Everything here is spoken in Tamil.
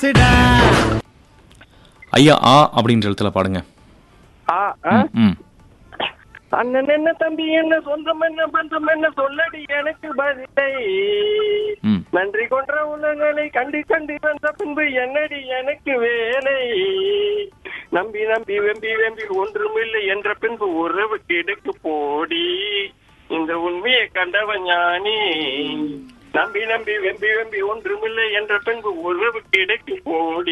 ஐயா ஆ அப்படின்ற எழுத்துல பாடுங்க ஆ ஆ ம், ம் அண்ணன் என்ன தம்பி என்ன சொந்தம் என்ன பந்தம் என்ன சொல்லடி எனக்கு பதிலை ம். நன்றி கொன்ற உலகளை கண்டு கண்டு வந்த பின்பு என்னடி எனக்கு வேலை நம்பி நம்பி வெம்பி வெம்பி ஒன்றுமில்லை என்ற பின்பு உறவு கெடுக்கு போடி இந்த உண்மையை கண்டவன் ஞானி நம்பி நம்பி வெம்பி வெம்பி ஒன்றுமில்லை என்ற பின்பு உறவு கிடைக்கு போடி